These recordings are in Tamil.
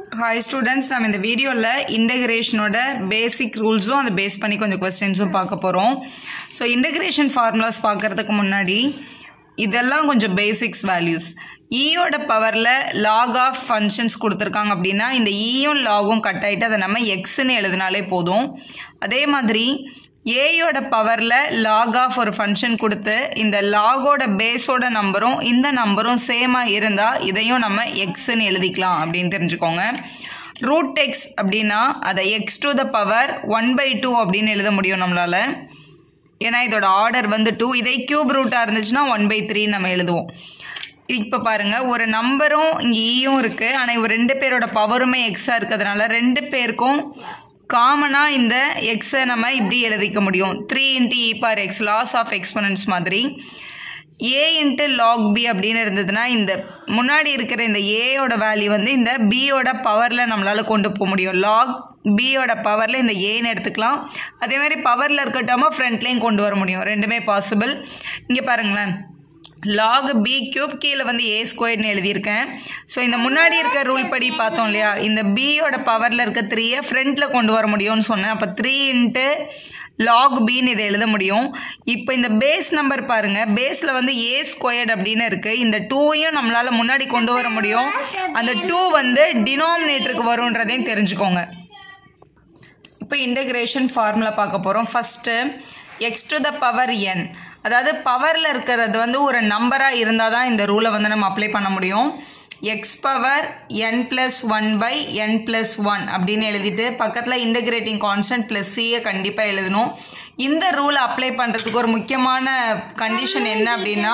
ஹாய் ஸ்டூடெண்ட்ஸ் நம்ம இந்த வீடியோவில் இன்டகிரேஷனோட பேசிக் ரூல்ஸும் அதை பேஸ் பண்ணி கொஞ்சம் கொஸ்டின்ஸும் பார்க்க போகிறோம் ஸோ இன்டகிரேஷன் ஃபார்முலாஸ் பார்க்கறதுக்கு முன்னாடி இதெல்லாம் கொஞ்சம் பேசிக்ஸ் வேல்யூஸ் ஈயோட பவரில் லாக் ஆஃப் ஃபங்க்ஷன்ஸ் கொடுத்துருக்காங்க அப்படின்னா இந்த ஈயும் லாகும் கட் ஆகிட்டு அதை நம்ம எக்ஸ்ன்னு எழுதினாலே போதும் அதே மாதிரி ஏயோட பவரில் லாக் ஆஃப் ஒரு ஃபங்க்ஷன் கொடுத்து இந்த லாகோட பேஸோட நம்பரும் இந்த நம்பரும் சேமாக இருந்தால் இதையும் நம்ம எக்ஸ்ன்னு எழுதிக்கலாம் அப்படின்னு தெரிஞ்சுக்கோங்க ரூட் எக்ஸ் அப்படின்னா அதை x to the power one by two அப்படின்னு எழுத முடியும் நம்மளால் ஏன்னா இதோட ஆர்டர் வந்து டூ இதே கியூப் ரூட்டாக இருந்துச்சுன்னா ஒன் பை த்ரீ நம்ம எழுதுவோம் இப்போ பாருங்கள் ஒரு நம்பரும் இங்கே ஈயும் இருக்குது ஆனால் இவங்க ரெண்டு பேரோட பவருமே எக்ஸாக இருக்கிறதுனால ரெண்டு பேருக்கும் காமனாக இந்த எக்ஸை நம்ம இப்படி எழுதிக்க முடியும் three into e bar x laws of exponents மாதிரி ஏ இன்ட்டு லாக் பி அப்படின்னு இருந்ததுன்னா இந்த முன்னாடி இருக்கிற இந்த ஏயோட வேல்யூ வந்து இந்த பியோட பவரில் நம்மளால் கொண்டு போக முடியும் லாக் பியோட பவரில் இந்த ஏன்னு எடுத்துக்கலாம் அதே மாதிரி பவரில் இருக்கட்டாமல் ஃப்ரண்ட்லேயும் கொண்டு வர முடியும் ரெண்டுமே பாசிபிள் இங்கே பாருங்களேன் லாக் பி கியூப் கீழே வந்து ஏ ஸ்கொயர்னு எழுதியிருக்கேன் ஸோ இந்த முன்னாடி இருக்க ரூல் படி பார்த்தோம் இல்லையா இந்த பியோட பவரில் இருக்க த்ரீயை ஃப்ரண்ட்டில் கொண்டு வர முடியும்னு சொன்னேன் அப்போ த்ரீ இன்ட்டு லாக் பின்னு இதை எழுத முடியும் இப்போ இந்த பேஸ் நம்பர் பாருங்கள் பேஸில் வந்து ஏ ஸ்கொயர்ட் அப்படின்னு இருக்குது இந்த டூவையும் நம்மளால் முன்னாடி கொண்டு வர முடியும் அந்த டூ வந்து டினாமினேட்டருக்கு வரும்ன்றதையும் தெரிஞ்சுக்கோங்க இப்போ இன்டகிரேஷன் ஃபார்முலா பார்க்க போகிறோம் first x to the power n அதாவது பவரில் இருக்கிறது வந்து ஒரு நம்பராக இருந்தால் தான் இந்த ரூலை வந்து நம்ம அப்ளை பண்ண முடியும் x power n plus one by n plus one அப்படின்னு எழுதிட்டு பக்கத்தில் இன்டகிரேட்டிங் கான்ஸ்டன்ட் ப்ளஸ் சியை கண்டிப்பாக எழுதணும் இந்த ரூலை அப்ளை பண்ணுறதுக்கு ஒரு முக்கியமான கண்டிஷன் என்ன அப்படின்னா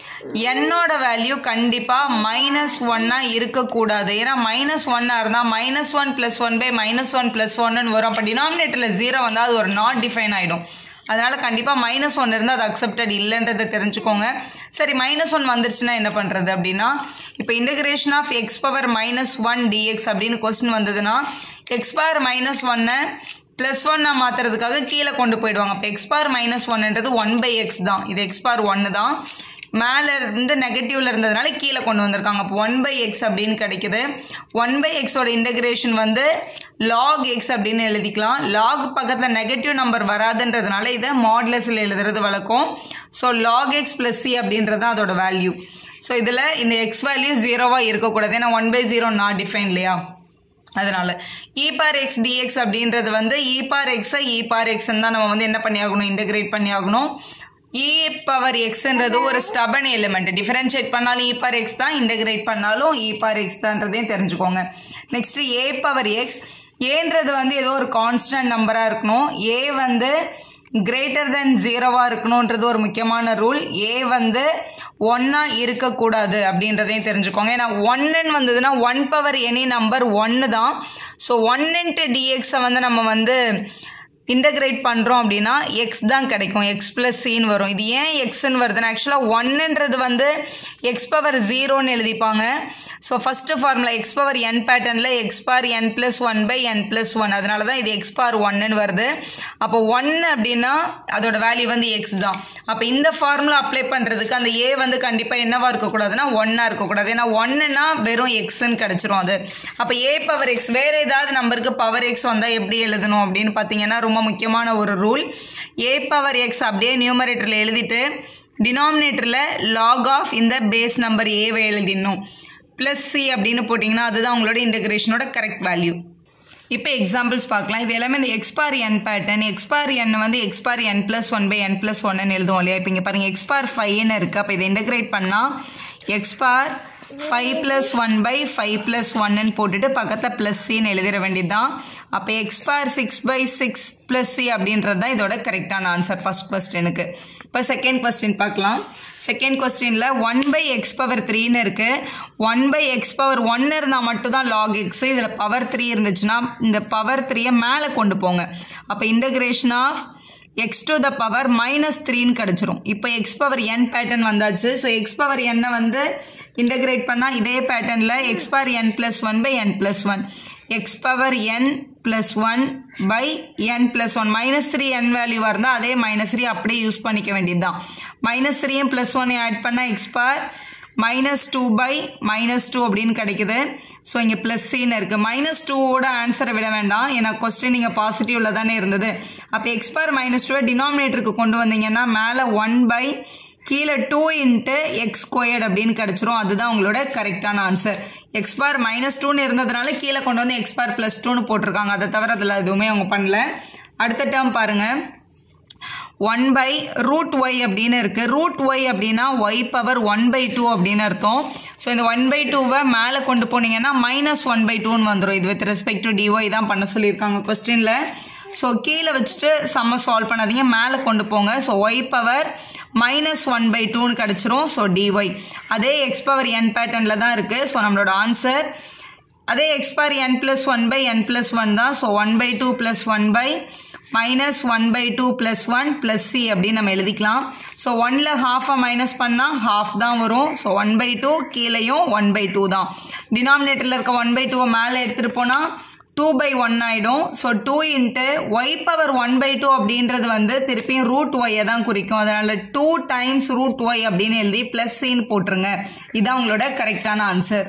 என்னோட வேல்யூ கண்டிப்பாக மைனஸ் ஒன்னாக இருக்கக்கூடாது ஏன்னா மைனஸ் ஒன்னாக இருந்தால் minus one plus one by minus one plus ஒன்னு வரும் அப்போ டினாமினேட்டரில் ஜீரோ வந்தால் அது ஒரு நாட் டிஃபைன் ஆகிடும் அதனால் கண்டிப்பாக மைனஸ் ஒன் இருந்தால் அது அக்செப்டட் இல்லைன்றதை தெரிஞ்சுக்கோங்க சரி மைனஸ் ஒன் வந்துருச்சுன்னா என்ன பண்ணுறது அப்படின்னா இப்போ integration of x power minus one dx அப்படின்னு கொஸ்டின் வந்ததுன்னா எக்ஸ் பவர் மைனஸ் ஒன்னை ப்ளஸ் ஒன்னை மாற்றுறதுக்காக கீழே கொண்டு போயிடுவாங்க இப்போ எக்ஸ் பார் மைனஸ் ஒன்ன்றது ஒன் பை எக்ஸ் தான் இது எக்ஸ் பார் ஒன்று தான் மேலே இருந்து நெகட்டிவ்ல இருந்ததுனால கீழே கொண்டு வந்திருக்காங்க அப்போ ஒன் பை எக்ஸ் அப்படின்னு கிடைக்குது ஒன் பை எக்ஸோட இன்டகிரேஷன் வந்து லாக் எக்ஸ் அப்படின்னு எழுதிக்கலாம் லாக் பக்கத்தில் நெகட்டிவ் நம்பர் வராதுன்றதுனால இதை மாட்லஸில் எழுதுறது வழக்கம் so log x plus c அப்படின்றது தான் அதோட வேல்யூ ஸோ இதில் இந்த எக்ஸ் வேல்யூ ஜீரோவாக இருக்கக்கூடாது ஏன்னா one by zero not define இல்லையா அதனால இ பார் எக்ஸ் டிஎக்ஸ் அப்படின்றது வந்து இ பார் எக்ஸை இ பார் எக்ஸ்ன்னு தான் நம்ம வந்து என்ன பண்ணி ஆகணும் இன்டகிரேட் பண்ணி ஆகணும் இ பவர் எக்ஸ்ன்றது ஒரு ஸ்டபன் எலிமெண்ட் டிஃபரன்ஷியேட் பண்ணாலும் இ பவர் எக்ஸ் தான் இன்டகிரேட் பண்ணாலும் இ பவர் எக்ஸ் தான்றதையும் தெரிஞ்சுக்கோங்க நெக்ஸ்ட் ஏ பவர் எக்ஸ் ஏன்றது வந்து ஏதோ ஒரு கான்ஸ்டன்ட் நம்பராக இருக்கணும் ஏ வந்து கிரேட்டர் தென் ஜீரோவாக இருக்கணுன்றது ஒரு முக்கியமான ரூல் ஏ வந்து ஒன்றா இருக்கக்கூடாது அப்படின்றதையும் தெரிஞ்சுக்கோங்க ஏன்னா ஒன்னுன்னு வந்ததுன்னா ஒன் பவர் எனி நம்பர் ஒன்று தான் ஸோ ஒன் இன்ட்டு டிஎக்ஸை வந்து நம்ம வந்து இன்டகிரேட் பண்ணுறோம் அப்படின்னா எக்ஸ் தான் கிடைக்கும் எக்ஸ் ப்ளஸ் சின்னு வரும் இது ஏன் எக்ஸ்ன்னு வருதுன்னா ஆக்சுவலாக ஒன்னுன்றது வந்து எக்ஸ் பவர் ஜீரோன்னு எழுதிப்பாங்க so first formula x power n பேட்டர்னில் x bar n plus one by n plus one அதனால தான் இது எக்ஸ் பார் ஒன்னுன்னு வருது அப்போ ஒன்று அப்படின்னா அதோட வேல்யூ வந்து எக்ஸ் தான் அப்போ இந்த ஃபார்முலா அப்ளை பண்ணுறதுக்கு அந்த ஏ வந்து கண்டிப்பாக என்னவாக இருக்கக்கூடாதுன்னா ஒன்னாக இருக்கக்கூடாது ஏன்னா ஒன்றுனா வெறும் எக்ஸ்ன்னு கிடச்சிரும் அது அப்போ ஏ பவர் எக்ஸ் வேறு ஏதாவது நம்பருக்கு பவர் எக்ஸ் வந்தால் எப்படி எழுதணும் அப்படின்னு பார்த்தீங்கன்னா ரொம்ப முக்கியமான ஒரு ரூல் ஏ பவர் எக்ஸ் அப்படியே நியூமரேட்டரில் எழுதிட்டு டினாமினேட்டரில் லாக் ஆஃப் இந்த பேஸ் நம்பர் ஏவை எழுதிடணும் ப்ளஸ் சி அப்படின்னு போட்டிங்கன்னா அதுதான் உங்களோட இன்டகிரேஷனோட கரெக்ட் வேல்யூ இப்போ எக்ஸாம்பிள்ஸ் பார்க்கலாம் இது எல்லாமே இந்த x power n pattern x power n வந்து x power n plus one by n plus ஒன்னு எழுதுவோம் இல்லையா இப்போ இங்கே பாருங்கள் எக்ஸ்பார் ஃபைவ்னு இருக்குது அப்போ இதை இன்டகிரேட் பண்ணால் x power five plus one by five plus ஒன்னு போட்டுட்டு பக்கத்தில் ப்ளஸ் சின்னு எழுதிட வேண்டியது தான் அப்போ x power six by six plus c அப்படின்றது தான் இதோட கரெக்டான ஆன்சர் ஃபஸ்ட் கொஸ்டினுக்கு இப்போ செகண்ட் கொஸ்டின் பார்க்கலாம் செகண்ட் கொஸ்டினில் ஒன் பை எக்ஸ் பவர் த்ரீன்னு இருக்குது ஒன் பை எக்ஸ் பவர் ஒன்று இருந்தால் மட்டும்தான் லாக் எக்ஸ் இதில் பவர் த்ரீ இருந்துச்சுன்னா இந்த பவர் த்ரீயை மேலே கொண்டு போங்க அப்போ integration of x to the power minus த்ரீன்னு கிடச்சிரும் இப்போ எக்ஸ் பவர் என் பேட்டர்ன் வந்தாச்சு ஸோ எக்ஸ் பவர் என்னை வந்து இன்டகிரேட் பண்ணால் இதே பேட்டர்னில் x power n plus one by n plus one x power n plus one by n plus one minus three n வேல்யூவாக இருந்தால் அதே மைனஸ் த்ரீ அப்படியே யூஸ் பண்ணிக்க வேண்டியது தான் மைனஸ் த்ரீயும் ப்ளஸ் ஒன் ஆட் பண்ணால் x power minus two by minus two அப்படின்னு கிடைக்குது ஸோ இங்கே ப்ளஸ் சின்னு இருக்குது மைனஸ் டூவோட ஆன்சரை விட வேண்டாம் ஏன்னா கொஸ்டின் நீங்கள் பாசிட்டிவில் தானே இருந்தது அப்போ எக்ஸ்பார் மைனஸ் டூவை டினாமினேட்டருக்கு கொண்டு வந்தீங்கன்னா மேலே ஒன் பை கீழே டூ இன்ட்டு எக்ஸ் ஸ்கொயர்ட் அப்படின்னு கிடச்சிரும் அதுதான் உங்களோட கரெக்டான ஆன்சர் எக்ஸ்பார் மைனஸ் டூன்னு இருந்ததுனால கீழே கொண்டு வந்து எக்ஸ்பார் ப்ளஸ் டூன்னு போட்டிருக்காங்க அதை தவிர அதில் எதுவுமே அவங்க பண்ணல அடுத்த டேர்ம் பாருங்கள் ஒன் பை ரூட் ஒய் அப்படின்னு இருக்குது ரூட் ஒய் அப்படின்னா y power one by two அப்படின்னு அர்த்தம் ஸோ இந்த ஒன் பை டூவை மேலே கொண்டு போனீங்கன்னா மைனஸ் ஒன் பை டூன்னு வந்துடும் இது வித் ரெஸ்பெக்ட் டு டிஒய் தான் பண்ண சொல்லியிருக்காங்க கொஸ்டினில் ஸோ கீழே வச்சுட்டு செம்ம சால்வ் பண்ணாதீங்க மேலே கொண்டு போங்க so y power minus one by டூன்னு கிடச்சிரும் ஸோ டிஒய் அதே எக்ஸ் பவர் என் பேட்டர்னில் தான் இருக்குது ஸோ நம்மளோட ஆன்சர் அதே x power n plus one by n plus one தான் so one by two plus one by minus one by two plus one plus c அப்படின்னு நம்ம எழுதிக்கலாம் ஸோ ஒன்ல ஹாஃபை மைனஸ் பண்ணால் ஹாஃப் தான் வரும் ஸோ ஒன் பை டூ கீழேயும் ஒன் பை டூ தான் டினாமினேட்டரில் இருக்க ஒன் பை டூவை மேலே எடுத்துகிட்டு போனால் டூ பை ஒன் ஆகிடும் so two into y power one by two அப்படின்றது வந்து திருப்பியும் ரூட் ஒய்யை தான் குறிக்கும் அதனால் டூ டைம்ஸ் ரூட் ஒய் அப்படின்னு எழுதி ப்ளஸ் சின்னு போட்டுருங்க இதான் உங்களோட கரெக்டான answer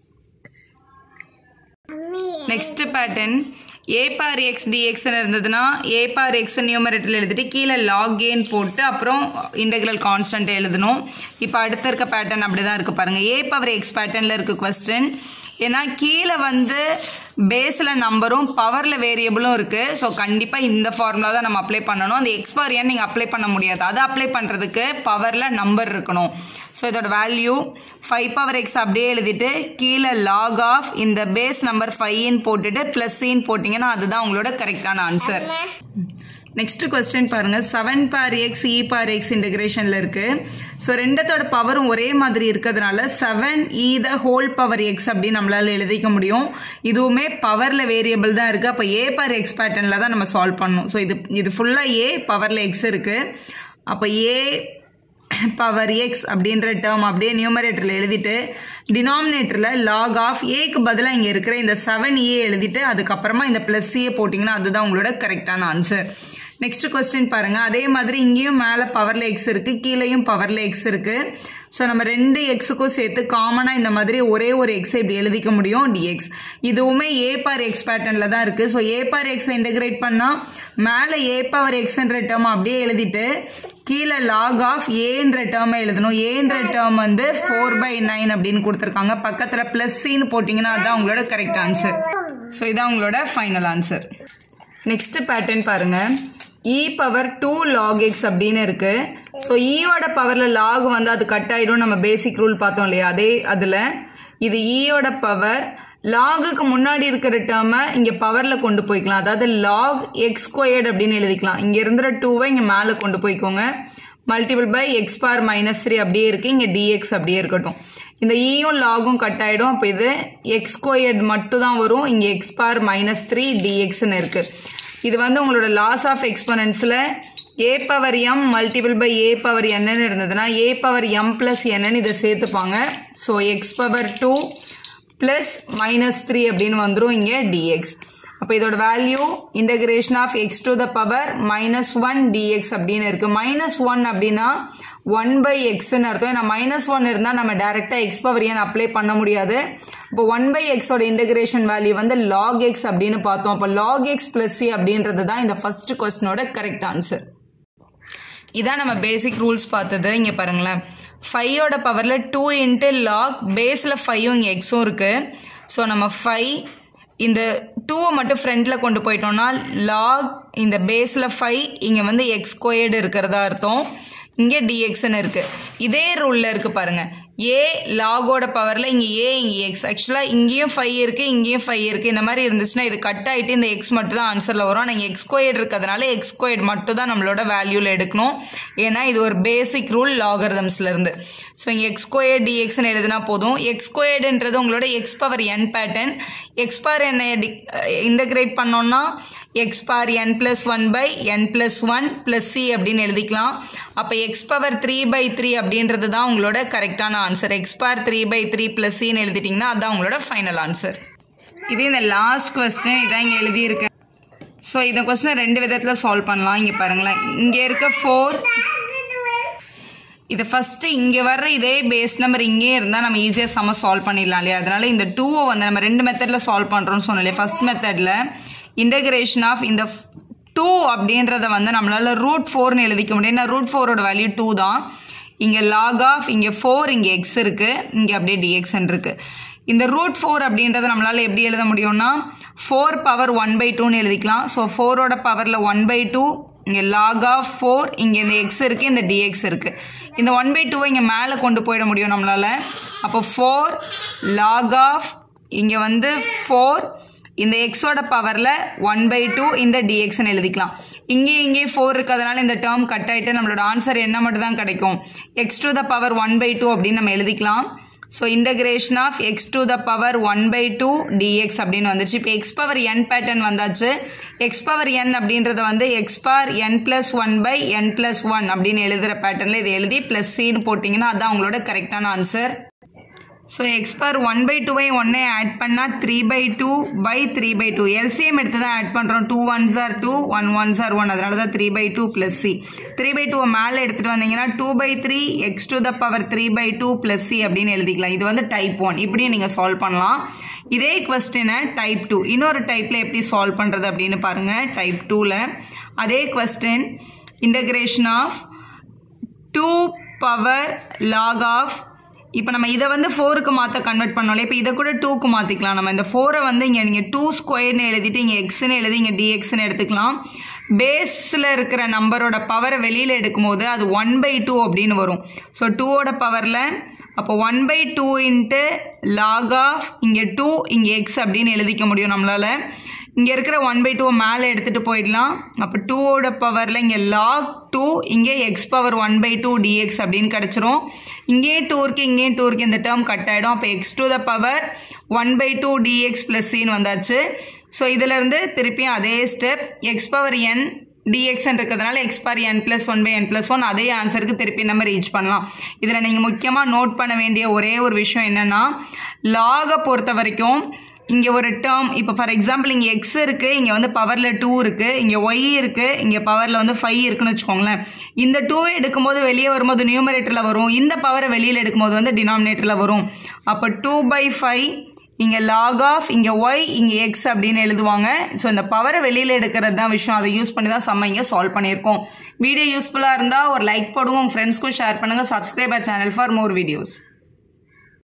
next pattern a bar x டிஎக்ஸ்னு இருந்ததுன்னா ஏ பார் எக்ஸ் நியூமரேட்டரில் எழுதிட்டு கீழே லாக் கெயின் போட்டு அப்புறம் இன்டெக்ரல் கான்ஸ்டன்ட் எழுதணும் இப்போ அடுத்த இருக்க பேட்டர்ன் அப்படி தான் இருக்குது பாருங்கள் ஏ பவர் எக்ஸ் பேட்டர்னில் இருக்குது கொஸ்டின் ஏன்னா கீழே வந்து பேஸில் நம்பரும் பவரில் வேரியபிளும் இருக்குது ஸோ கண்டிப்பாக இந்த ஃபார்முலா தான் நம்ம அப்ளை பண்ணணும் அந்த எக்ஸ் பவர் ஏன் நீங்கள் அப்ளை பண்ண முடியாது அதை அப்ளை பண்ணுறதுக்கு பவரில் நம்பர் இருக்கணும் ஸோ இதோட வேல்யூ ஃபைவ் பவர் எக்ஸ் அப்படியே எழுதிட்டு கீழே லாக் ஆஃப் இந்த பேஸ் நம்பர் ஃபைவ்னு போட்டுட்டு ப்ளஸ்ஸின்னு போட்டிங்கன்னா அதுதான் உங்களோட கரெக்டான ஆன்சர் நெக்ஸ்ட் கொஸ்டின் பாருங்க செவன் பார் எக்ஸ் இ பார் எக்ஸ் இன்டகிரேஷன்ல இருக்கு ஸோ ரெண்டத்தோட பவரும் ஒரே மாதிரி இருக்கிறதுனால seven e the whole power x அப்படின்னு நம்மளால எழுதிக்க முடியும் இதுவுமே பவர்ல வேரியபிள் தான் இருக்கு அப்போ ஏ பார் எக்ஸ் பேட்டர்ன்ல தான் நம்ம சால்வ் பண்ணணும் ஸோ இது இது ஃபுல்லாக ஏ பவர்ல எக்ஸ் இருக்கு அப்போ ஏ பவர் எக்ஸ் அப்படின்ற டேர்ம் அப்படியே நியூமரேட்டரில் எழுதிட்டு டினாமினேட்டரில் லாக் ஆஃப் ஏக்கு பதிலாக இங்கே இருக்கிற இந்த செவன் ஏ எழுதிட்டு அதுக்கப்புறமா இந்த ப்ளஸ் ஏ போட்டிங்கன்னா அதுதான் உங்களோட கரெக்டான ஆன்சர் நெக்ஸ்ட் கொஸ்டின் பாருங்க அதே மாதிரி இங்கேயும் மேலே பவர்ல எக்ஸ் இருக்கு கீழேயும் பவர்ல எக்ஸ் இருக்கு ஸோ நம்ம ரெண்டு எக்ஸுக்கும் சேர்த்து காமனாக இந்த மாதிரி ஒரே ஒரு எக்ஸை இப்படி எழுதிக்க முடியும் டிஎக்ஸ் இதுவுமே ஏ பார் எக்ஸ் பேட்டர்னில் தான் இருக்குது so a bar x integrate பண்ணால் மேலே ஏ பவர் எக்ஸ்ன்ற டேர்ம் அப்படியே எழுதிட்டு கீழே லாக் ஆஃப் ஏன்ற டேர்மை எழுதணும் ஏன்ற டேர்ம் வந்து ஃபோர் பை நைன் அப்படின்னு கொடுத்துருக்காங்க பக்கத்தில் ப்ளஸ் சின்னு போட்டிங்கன்னா அதுதான் உங்களோட கரெக்ட் ஆன்சர் ஸோ இதான் உங்களோட ஃபைனல் ஆன்சர் நெக்ஸ்ட் பேட்டர்ன் பாருங்க e power two log x அப்படின்னு இருக்கு ஸோ ஈயோட பவர்ல லாக் வந்து அது கட் ஆயிடும் நம்ம பேசிக் ரூல் பார்த்தோம் இல்லையா அதே அதில் இது ஈயோட பவர் லாகுக்கு முன்னாடி இருக்கிற டேர்மை இங்கே பவரில் கொண்டு போய்க்கலாம் அதாவது லாக் எக்ஸ் ஸ்கொயர்ட் அப்படின்னு எழுதிக்கலாம் இங்கே இருந்துற டூவை இங்கே மேலே கொண்டு போய்க்கோங்க multiple by x bar minus three அப்படியே இருக்கு இங்கே டிஎக்ஸ் அப்படியே இருக்கட்டும் இந்த ஈயும் லாகும் கட் ஆகிடும் அப்போ இது எக்ஸ் ஸ்கொயர்ட் மட்டும் தான் வரும் இங்கே எக்ஸ் பார் மைனஸ் த்ரீ டிஎக்ஸ்னு இருக்குது இது வந்து உங்களோட லாஸ் ஆஃப் எக்ஸ்பனன்ஸில் a power m multiple by a power என்னன்னு இருந்ததுன்னா ஏ பவர் எம் பிளஸ் என்னன்னு இதை சேர்த்துப்பாங்க so x power two plus minus three அப்படின்னு வந்துடும் இங்கே டிஎக்ஸ் அப்போ இதோட value integration of x to the power minus one dx அப்படின்னு இருக்கு மைனஸ் ஒன் அப்படின்னா ஒன் பை எக்ஸ்ன்னு அர்த்தம் ஏன்னா மைனஸ் ஒன் இருந்தால் நம்ம டேரெக்டாக எக்ஸ் பவர் ஏன் அப்ளை பண்ண முடியாது இப்போ ஒன் பை எக்ஸோட இன்டகிரேஷன் வேல்யூ வந்து லாக் எக்ஸ் அப்படின்னு பார்த்தோம் அப்போ லாக் எக்ஸ் பிளஸ் சி அப்படின்றது தான் இந்த ஃபர்ஸ்ட் கொஸ்டினோட கரெக்ட் ஆன்சர் இதான் நம்ம பேசிக் ரூல்ஸ் பார்த்தது இங்கே பாருங்களேன் ஃபைவோட பவரில் டூ இன்ட்டு லாக் பேஸில் ஃபைவும் இங்கே எக்ஸும் இருக்குது ஸோ நம்ம ஃபைவ் இந்த டூவை மட்டும் ஃப்ரண்ட்டில் கொண்டு போயிட்டோம்னா லாக் இந்த பேஸில் ஃபைவ் இங்கே வந்து எக்ஸ் ஸ்கொயர்டு இருக்கிறதா அர்த்தம் இங்கே டிஎக்ஸ்ன்னு இருக்குது இதே ரூலில் இருக்குது பாருங்கள் ஏ லாகோட பவரில் இங்கே ஏ இங்கே எக்ஸ் ஆக்சுவலாக இங்கேயும் ஃபைவ் இருக்குது இங்கேயும் ஃபைவ் இருக்குது இந்த மாதிரி இருந்துச்சுன்னா இது கட் ஆகிட்டு இந்த எக்ஸ் மட்டும் தான் ஆன்சரில் வரும் ஆனால் எக்ஸ் ஸ்கொயர்டு இருக்கிறதுனால எக்ஸ் ஸ்கொயர்டு மட்டும் தான் நம்மளோட வேல்யூவில் எடுக்கணும் ஏன்னா இது ஒரு பேசிக் ரூல் லாகர்தம்ஸ்லேருந்து ஸோ இங்கே எக்ஸ் ஸ்கொயர் டிஎக்ஸ்னு எழுதினா போதும் எக்ஸ் ஸ்கொயர்டுன்றது உங்களோட x power n pattern x bar என்னை இன்டகிரேட் பண்ணோன்னா x bar n plus one by n plus one plus c அப்படின்னு எழுதிக்கலாம் அப்போ x power three by three அப்படின்றது தான் உங்களோட கரெக்டான answer x bar three by three plus சின்னு எழுதிட்டிங்கன்னா அதான் உங்களோட ஃபைனல் ஆன்சர் இது இந்த லாஸ்ட் கொஸ்டின் இதான் இங்கே எழுதியிருக்கேன் ஸோ இந்த கொஸ்டினை ரெண்டு விதத்தில் சால்வ் பண்ணலாம் இங்கே பாருங்களேன் இங்கே இருக்க ஃபோர் இது ஃபஸ்ட்டு இங்கே வர்ற இதே பேஸ் நம்பர் இங்கே இருந்தால் நம்ம ஈஸியாக சம சால்வ் பண்ணிடலாம் இல்லையா அதனால இந்த டூவை வந்து நம்ம ரெண்டு மெத்தடில் சால்வ் பண்ணுறோம்னு சொன்னோம் இல்லையா ஃபஸ்ட் மெத்தடில் இன்டகிரேஷன் ஆஃப் இந்த டூ அப்படின்றத வந்து நம்மளால் ரூட் ஃபோர்னு எழுதிக்க முடியும் ஏன்னா ரூட் ஃபோரோட வேல்யூ டூ தான் இங்கே லாக் ஆஃப் இங்கே ஃபோர் இங்கே எக்ஸ் இருக்குது இங்கே அப்படியே டிஎக்ஸ்ன்னு இருக்குது இந்த ரூட் ஃபோர் அப்படின்றத நம்மளால் எப்படி எழுத முடியும்னா ஃபோர் பவர் ஒன் பை டூன்னு எழுதிக்கலாம் ஸோ ஃபோரோட பவரில் ஒன் பை டூ இங்கே லாக் ஆஃப் ஃபோர் இங்கே இந்த எக்ஸ் இருக்குது இந்த டிஎக்ஸ் இருக்குது இந்த ஒன் பை டூவை இங்கே மேலே கொண்டு போயிட முடியும் நம்மளால் அப்போ ஃபோர் லாக் ஆஃப் இங்கே வந்து ஃபோர் இந்த எக்ஸோட பவரில் ஒன் பை டூ இந்த டிஎக்ஸ்னு எழுதிக்கலாம் இங்கே இங்கே ஃபோர் இருக்கிறதுனால இந்த டேர்ம் கட் ஆகிட்டு நம்மளோட ஆன்சர் என்ன மட்டும் தான் கிடைக்கும் x to the power one by two அப்படின்னு நம்ம எழுதிக்கலாம் so integration of x to the power one by two dx அப்படின்னு வந்துச்சு இப்போ எக்ஸ் பவர் என் பேட்டர்ன் வந்தாச்சு எக்ஸ் பவர் என் அப்படின்றத வந்து x power n plus one by n plus one அப்படின்னு எழுதுகிற பேட்டர்னில் இதை எழுதி ப்ளஸ் சின்னு போட்டிங்கன்னா அதுதான் உங்களோட கரெக்டான answer so x power one by டூவை ஒன்னே ஆட் பண்ணால் three by two by three by two LCM எடுத்து தான் ஆட் பண்ணுறோம் டூ ஒன் சார் டூ ஒன் ஒன் சார் ஒன் அதனால தான் three by two plus c three by டூவை மேலே எடுத்துகிட்டு வந்தீங்கன்னா two by three x to the power three by two plus c அப்படின்னு எழுதிக்கலாம் இது வந்து டைப் ஒன் இப்படியும் நீங்கள் சால்வ் பண்ணலாம் இதே கொஸ்டினை டைப் டூ இன்னொரு டைப்பில் எப்படி சால்வ் பண்ணுறது அப்படின்னு பாருங்கள் டைப் டூவில் அதே question integration of two power log of இப்போ நம்ம இதை வந்து ஃபோருக்கு மாற்ற கன்வெர்ட் பண்ணோம்ல இப்போ இதை கூட டூக்கு மாற்றிக்கலாம் நம்ம இந்த ஃபோரை வந்து இங்கே நீங்கள் டூ ஸ்கொயர்னு எழுதிட்டு இங்கே எக்ஸ்னு எழுதி இங்கே டிஎக்ஸ்னு எடுத்துக்கலாம் பேஸில் இருக்கிற நம்பரோட பவரை வெளியில் எடுக்கும்போது அது ஒன் பை டூ அப்படின்னு வரும் ஸோ டூவோட பவரில் அப்போ one by two into log of இங்கே டூ இங்கே எக்ஸ் அப்படின்னு எழுதிக்க முடியும் நம்மளால் இங்கே இருக்கிற ஒன் பை டூவை மேலே எடுத்துகிட்டு போயிடலாம் அப்போ டூவோட பவரில் இங்கே லாக் டூ இங்கே x power one by two dx அப்படின்னு கிடச்சிரும் இங்கேயே டூ இருக்குது இங்கேயே டூ இருக்குது இந்த டேர்ம் கட் ஆகிடும் அப்போ x to the power one by two dx plus சின்னு வந்தாச்சு ஸோ இதிலேருந்து திருப்பியும் அதே step x power n dx இருக்கிறதுனால x power n plus one by n plus one அதே ஆன்சருக்கு திருப்பி நம்ம ரீச் பண்ணலாம் இதில் நீங்கள் முக்கியமாக நோட் பண்ண வேண்டிய ஒரே ஒரு விஷயம் என்னென்னா லாகை பொறுத்த வரைக்கும் இங்கே ஒரு டேர்ம் இப்போ ஃபார் எக்ஸாம்பிள் இங்கே எக்ஸ் இருக்குது இங்கே வந்து பவரில் டூ இருக்குது இங்கே ஒய் இருக்குது இங்கே பவரில் வந்து ஃபைவ் இருக்குன்னு வச்சுக்கோங்களேன் இந்த டூவை எடுக்கும்போது வெளியே வரும்போது நியூமரேட்டரில் வரும் இந்த பவரை வெளியில் எடுக்கும்போது வந்து டினாமினேட்டரில் வரும் அப்போ டூ பை ஃபைவ் இங்கே லாக் ஆஃப் இங்கே ஒய் இங்கே எக்ஸ் அப்படின்னு எழுதுவாங்க ஸோ இந்த பவரை வெளியில் எடுக்கிறது தான் விஷயம் அதை யூஸ் பண்ணி தான் செம்ம இங்கே சால்வ் பண்ணியிருக்கோம் வீடியோ யூஸ்ஃபுல்லாக இருந்தால் ஒரு லைக் போடுவோம் உங்கள் ஃப்ரெண்ட்ஸ்க்கும் ஷேர் பண்ணுங்கள் subscriber channel for more videos